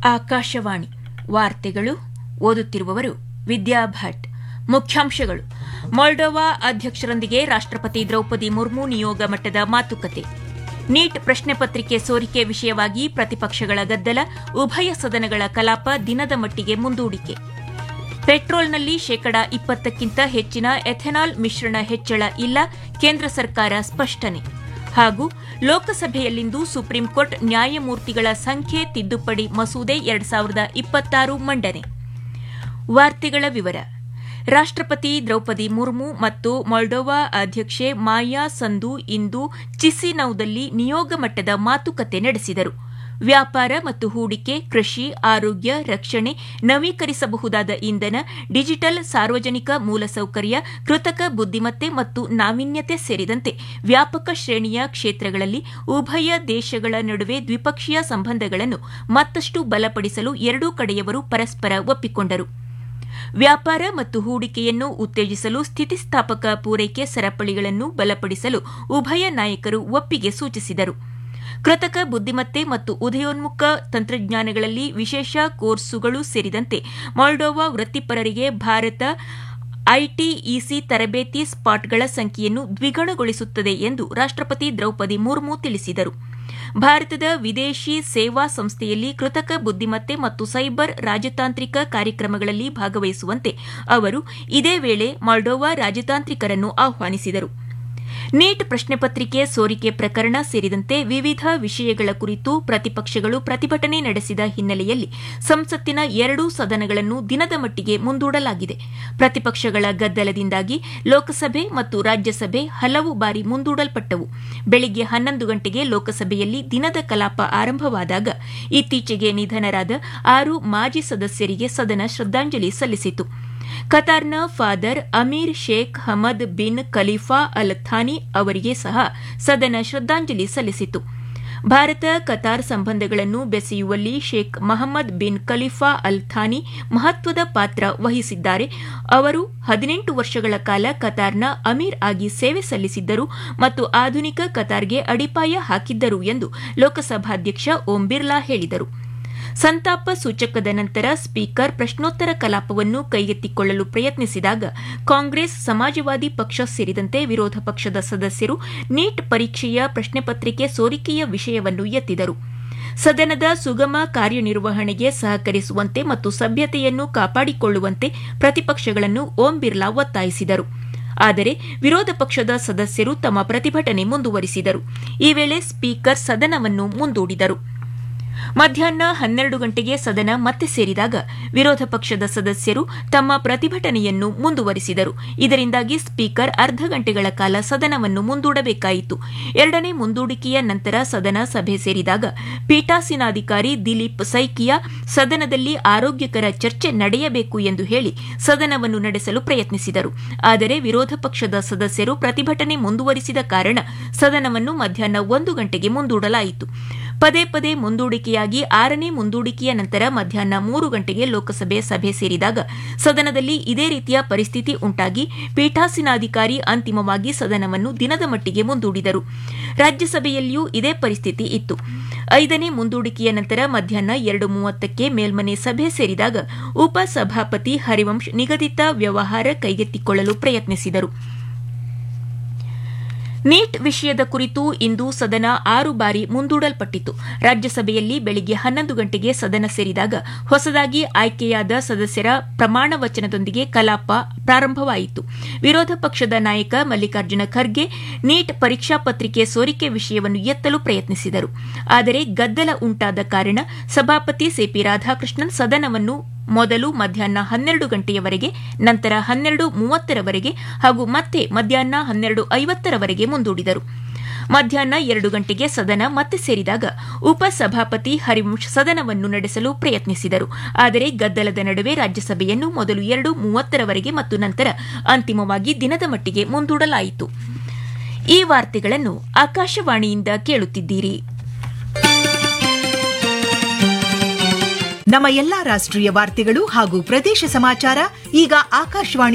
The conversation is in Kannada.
ಆಕಾಶವಾಣಿ ವಾರ್ತೆಗಳು ಓದುತ್ತಿರುವವರು ವಿದ್ಯಾ ಭಟ್ ಮುಖ್ಯಾಂಶಗಳು ಮೊಲ್ಡೋವಾ ಅಧ್ಯಕ್ಷರೊಂದಿಗೆ ರಾಷ್ಟಪತಿ ದ್ರೌಪದಿ ಮುರ್ಮು ನಿಯೋಗ ಮಟ್ಟದ ಮಾತುಕತೆ ನೀಟ್ ಪ್ರಶ್ನೆ ಪತ್ರಿಕೆ ಸೋರಿಕೆ ವಿಷಯವಾಗಿ ಪ್ರತಿಪಕ್ಷಗಳ ಗದ್ದಲ ಉಭಯ ಸದನಗಳ ಕಲಾಪ ದಿನದ ಮಟ್ಟಿಗೆ ಮುಂದೂಡಿಕೆ ಪೆಟ್ರೋಲ್ನಲ್ಲಿ ಶೇಕಡಾ ಇಪ್ಪತ್ತಕ್ಕಿಂತ ಹೆಚ್ಚಿನ ಎಥೆನಾಲ್ ಮಿಶ್ರಣ ಹೆಚ್ಚಳ ಇಲ್ಲ ಕೇಂದ್ರ ಸರ್ಕಾರ ಸ್ಪಷ್ಟನೆ ಹಾಗೂ ಲೋಕಸಭೆಯಲ್ಲಿಂದು ಸುಪ್ರೀಂಕೋರ್ಟ್ ನ್ಯಾಯಮೂರ್ತಿಗಳ ಸಂಖ್ಯೆ ತಿದ್ದುಪಡಿ ಮಸೂದೆ ಎರಡ್ ಸಾವಿರದ ಇಪ್ಪತ್ತಾರು ಮಂಡನೆ ವಾರ್ತೆಗಳ ವಿವರ ರಾಷ್ಟಪತಿ ದ್ರೌಪದಿ ಮುರ್ಮು ಮತ್ತು ಮೊಲ್ಡೋವಾ ಅಧ್ಯಕ್ಷೆ ಮಾಯಾ ಸಂದು ಇಂದು ಚಿಸಿನೌದಲ್ಲಿ ನಿಯೋಗ ಮಟ್ಟದ ಮಾತುಕತೆ ನಡೆಸಿದರು ವ್ಯಾಪಾರ ಮತ್ತು ಹೂಡಿಕೆ ಕೃಷಿ ಆರೋಗ್ಯ ರಕ್ಷಣೆ ನವೀಕರಿಸಬಹುದಾದ ಇಂಧನ ಡಿಜಿಟಲ್ ಸಾರ್ವಜನಿಕ ಮೂಲಸೌಕರ್ಯ ಕೃತಕ ಬುದ್ದಿಮತ್ತೆ ಮತ್ತು ನಾವೀನ್ಯತೆ ಸೇರಿದಂತೆ ವ್ಯಾಪಕ ಶ್ರೇಣಿಯ ಕ್ಷೇತ್ರಗಳಲ್ಲಿ ಉಭಯ ದೇಶಗಳ ನಡುವೆ ದ್ವಿಪಕ್ಷೀಯ ಸಂಬಂಧಗಳನ್ನು ಮತ್ತಷ್ಟು ಬಲಪಡಿಸಲು ಎರಡೂ ಕಡೆಯವರು ಪರಸ್ಪರ ಒಪ್ಪಿಕೊಂಡರು ವ್ಯಾಪಾರ ಮತ್ತು ಹೂಡಿಕೆಯನ್ನು ಉತ್ತೇಜಿಸಲು ಸ್ಥಿತಿಸ್ಥಾಪಕ ಪೂರೈಕೆ ಸರಪಳಿಗಳನ್ನು ಬಲಪಡಿಸಲು ಉಭಯ ನಾಯಕರು ಒಪ್ಪಿಗೆ ಸೂಚಿಸಿದರು ಕೃತಕ ಬುದ್ದಿಮತ್ತೆ ಮತ್ತು ಉದಯೋನ್ಮುಖ ತಂತ್ರಜ್ಞಾನಗಳಲ್ಲಿ ವಿಶೇಷ ಕೋರ್ಸುಗಳು ಸೇರಿದಂತೆ ಮೊಲ್ಡೋವಾ ವೃತ್ತಿಪರರಿಗೆ ಭಾರತ ಐಟಿಇಸಿ ತರಬೇತಿ ಸ್ಪಾಟ್ಗಳ ಸಂಖ್ಯೆಯನ್ನು ದ್ವಿಗುಣಗೊಳಿಸುತ್ತದೆ ಎಂದು ರಾಷ್ಟಪತಿ ದ್ರೌಪದಿ ಮುರ್ಮು ತಿಳಿಸಿದರು ಭಾರತದ ವಿದೇಶಿ ಸೇವಾ ಸಂಸ್ಥೆಯಲ್ಲಿ ಕೃತಕ ಬುದ್ದಿಮತ್ತೆ ಮತ್ತು ಸೈಬರ್ ರಾಜತಾಂತ್ರಿಕ ಕಾರ್ಯಕ್ರಮಗಳಲ್ಲಿ ಭಾಗವಹಿಸುವಂತೆ ಅವರು ಇದೇ ವೇಳೆ ಮಾಲ್ಡೋವಾ ರಾಜತಾಂತ್ರಿಕರನ್ನು ಆಹ್ವಾನಿಸಿದರು ನೀಟ್ ಪ್ರಶ್ನೆ ಪತ್ರಿಕೆ ಸೋರಿಕೆ ಪ್ರಕರಣ ಸೇರಿದಂತೆ ವಿವಿಧ ವಿಷಯಗಳ ಕುರಿತು ಪ್ರತಿಪಕ್ಷಗಳು ಪ್ರತಿಭಟನೆ ನಡೆಸಿದ ಹಿನ್ನೆಲೆಯಲ್ಲಿ ಸಂಸತ್ತಿನ ಎರಡೂ ಸದನಗಳನ್ನು ದಿನದ ಮಟ್ಟಿಗೆ ಮುಂದೂಡಲಾಗಿದೆ ಪ್ರತಿಪಕ್ಷಗಳ ಗದ್ದಲದಿಂದಾಗಿ ಲೋಕಸಭೆ ಮತ್ತು ರಾಜ್ಯಸಭೆ ಹಲವು ಬಾರಿ ಮುಂದೂಡಲ್ಪಟ್ಟವು ಬೆಳಿಗ್ಗೆ ಹನ್ನೊಂದು ಗಂಟೆಗೆ ಲೋಕಸಭೆಯಲ್ಲಿ ದಿನದ ಕಲಾಪ ಆರಂಭವಾದಾಗ ಇತ್ತೀಚೆಗೆ ನಿಧನರಾದ ಆರು ಮಾಜಿ ಸದಸ್ಯರಿಗೆ ಸದನ ಶ್ರದ್ದಾಂಜಲಿ ಸಲ್ಲಿಸಿತು ಕತಾರ್ನ father Amir Sheikh Hamad bin Khalifa Al Thani ಅವರಿಗೆ ಸಹ ಸದನ ಶ್ರದ್ದಾಂಜಲಿ ಸಲ್ಲಿಸಿತು ಭಾರತ ಕತಾರ್ ಸಂಬಂಧಗಳನ್ನು ಬೆಸೆಯುವಲ್ಲಿ Sheikh Mohammed bin Khalifa Al Thani ಮಹತ್ವದ ಪಾತ್ರ ವಹಿಸಿದ್ದಾರೆ ಅವರು ಹದಿನೆಂಟು ವರ್ಷಗಳ ಕಾಲ ಕತಾರ್ನ ಅಮೀರ್ ಆಗಿ ಸೇವೆ ಸಲ್ಲಿಸಿದ್ದರು ಮತ್ತು ಆಧುನಿಕ ಕತಾರ್ಗೆ ಅಡಿಪಾಯ ಹಾಕಿದ್ದರು ಎಂದು ಲೋಕಸಭಾಧ್ಯಕ್ಷ ಓಂ ಬಿರ್ಲಾ ಹೇಳಿದರು ಸಂತಾಪ ಸೂಚಕದ ನಂತರ ಸ್ಪೀಕರ್ ಪ್ರಶ್ನೋತ್ತರ ಕಲಾಪವನ್ನು ಕೈಗೆತ್ತಿಕೊಳ್ಳಲು ಪ್ರಯತ್ನಿಸಿದಾಗ ಕಾಂಗ್ರೆಸ್ ಸಮಾಜವಾದಿ ಪಕ್ಷ ಸೇರಿದಂತೆ ವಿರೋಧ ಪಕ್ಷದ ಸದಸ್ಯರು ನೀಟ್ ಪರೀಕ್ಷೆಯ ಪ್ರಶ್ನೆ ಪತ್ರಿಕೆ ಸೋರಿಕೆಯ ವಿಷಯವನ್ನು ಎತ್ತಿದರು ಸದನದ ಸುಗಮ ಕಾರ್ಯನಿರ್ವಹಣೆಗೆ ಸಹಕರಿಸುವಂತೆ ಮತ್ತು ಸಭ್ಯತೆಯನ್ನು ಕಾಪಾಡಿಕೊಳ್ಳುವಂತೆ ಪ್ರತಿಪಕ್ಷಗಳನ್ನು ಓಂ ಬಿರ್ಲಾ ಒತ್ತಾಯಿಸಿದರು ಆದರೆ ವಿರೋಧ ಪಕ್ಷದ ಸದಸ್ಯರು ತಮ್ಮ ಪ್ರತಿಭಟನೆ ಮುಂದುವರಿಸಿದರು ಈ ವೇಳೆ ಸ್ಪೀಕರ್ ಸದನವನ್ನು ಮುಂದೂಡಿದರು ಮಧ್ಯಾಹ್ನ ಹನ್ನೆರಡು ಗಂಟೆಗೆ ಸದನ ಮತ್ತೆ ಸೇರಿದಾಗ ವಿರೋಧ ಪಕ್ಷದ ಸದಸ್ಯರು ತಮ್ಮ ಪ್ರತಿಭಟನೆಯನ್ನು ಮುಂದುವರಿಸಿದರು ಇದರಿಂದಾಗಿ ಸ್ಪೀಕರ್ ಅರ್ಧ ಗಂಟೆಗಳ ಕಾಲ ಸದನವನ್ನು ಮುಂದೂಡಬೇಕಾಯಿತು ಎರಡನೇ ಮುಂದೂಡಿಕೆಯ ನಂತರ ಸದನ ಸಭೆ ಸೇರಿದಾಗ ಪೀಠಾಸೀನಾಧಿಕಾರಿ ದಿಲೀಪ್ ಸೈಕಿಯಾ ಸದನದಲ್ಲಿ ಆರೋಗ್ಯಕರ ಚರ್ಚೆ ನಡೆಯಬೇಕು ಎಂದು ಹೇಳಿ ಸದನವನ್ನು ನಡೆಸಲು ಪ್ರಯತ್ನಿಸಿದರು ಆದರೆ ವಿರೋಧ ಪಕ್ಷದ ಸದಸ್ಯರು ಪ್ರತಿಭಟನೆ ಮುಂದುವರಿಸಿದ ಕಾರಣ ಸದನವನ್ನು ಮಧ್ಯಾಹ್ನ ಒಂದು ಗಂಟೆಗೆ ಮುಂದೂಡಲಾಯಿತು ಪದೇ ಪದೇ ಮುಂದೂಡಿಕೆಯಾಗಿ ಆರನೇ ಮುಂದೂಡಿಕೆಯ ನಂತರ ಮಧ್ಯಾಹ್ನ ಮೂರು ಗಂಟೆಗೆ ಲೋಕಸಭೆ ಸಭೆ ಸೇರಿದಾಗ ಸದನದಲ್ಲಿ ಇದೇ ರೀತಿಯ ಪರಿಸ್ಥಿತಿ ಉಂಟಾಗಿ ಪೀಠಾಸೀನಾಧಿಕಾರಿ ಅಂತಿಮವಾಗಿ ಸದನವನ್ನು ದಿನದ ಮಟ್ಟಿಗೆ ಮುಂದೂಡಿದರು ರಾಜ್ಯಸಭೆಯಲ್ಲಿಯೂ ಇದೇ ಪರಿಸ್ಥಿತಿ ಇತ್ತು ಐದನೇ ಮುಂದೂಡಿಕೆಯ ನಂತರ ಮಧ್ಯಾಹ್ನ ಎರಡು ಮೂವತ್ತಕ್ಕೆ ಮೇಲ್ಮನೆ ಸಭೆ ಸೇರಿದಾಗ ಉಪಸಭಾಪತಿ ಹರಿವಂಶ್ ನಿಗದಿತ ವ್ಯವಹಾರ ಕೈಗೆತ್ತಿಕೊಳ್ಳಲು ಪ್ರಯತ್ನಿಸಿದರು ನೀಟ್ ವಿಷಯದ ಕುರಿತು ಇಂದು ಸದನ ಆರು ಬಾರಿ ಮುಂದೂಡಲ್ಪಟ್ಟಿತು ರಾಜ್ಯಸಭೆಯಲ್ಲಿ ಬೆಳಿಗ್ಗೆ ಹನ್ನೊಂದು ಗಂಟೆಗೆ ಸದನ ಸೇರಿದಾಗ ಹೊಸದಾಗಿ ಆಯ್ಕೆಯಾದ ಸದಸ್ಯರ ಪ್ರಮಾಣ ವಚನದೊಂದಿಗೆ ಕಲಾಪ ಪ್ರಾರಂಭವಾಯಿತು ವಿರೋಧ ಪಕ್ಷದ ನಾಯಕ ಮಲ್ಲಿಕಾರ್ಜುನ ಖರ್ಗೆ ನೀಟ್ ಪರೀಕ್ಷಾ ಪತ್ರಿಕೆ ಸೋರಿಕೆ ವಿಷಯವನ್ನು ಎತ್ತಲು ಪ್ರಯತ್ನಿಸಿದರು ಆದರೆ ಗದ್ದಲ ಉಂಟಾದ ಕಾರಣ ಸಭಾಪತಿ ಸಿಪಿ ರಾಧಾಕೃಷ್ಣನ್ ಸದನವನ್ನು ಮೊದಲು ಮಧ್ಯಾಹ್ನ ಹನ್ನೆರಡು ಗಂಟೆಯವರೆಗೆ ನಂತರ ಹನ್ನೆರಡು ಮೂವತ್ತರವರೆಗೆ ಹಾಗೂ ಮತ್ತೆ ಮಧ್ಯಾಹ್ನ ಹನ್ನೆರಡು ಐವತ್ತರವರೆಗೆ ಮುಂದೂಡಿದರು ಮಧ್ಯಾಹ್ನ ಎರಡು ಗಂಟೆಗೆ ಸದನ ಮತ್ತೆ ಸೇರಿದಾಗ ಉಪಸಭಾಪತಿ ಹರಿವಂಶ್ ಸದನವನ್ನು ನಡೆಸಲು ಪ್ರಯತ್ನಿಸಿದರು ಆದರೆ ಗದ್ದಲದ ನಡುವೆ ರಾಜ್ಯಸಭೆಯನ್ನು ಮೊದಲು ಎರಡು ಮೂವತ್ತರವರೆಗೆ ಮತ್ತು ನಂತರ ಅಂತಿಮವಾಗಿ ದಿನದ ಮಟ್ಟಿಗೆ ಮುಂದೂಡಲಾಯಿತು ಈ ವಾರ್ತೆಗಳನ್ನು ಆಕಾಶವಾಣಿಯಿಂದ ಕೇಳುತ್ತಿದ್ದೀರಿ ನಮ್ಮ ಎಲ್ಲಾ ರಾಷ್ಟ್ರೀಯ ವಾರ್ತೆಗಳು ಹಾಗೂ ಪ್ರದೇಶ ಸಮಾಚಾರ ಈಗ ಆಕಾಶವಾಣಿ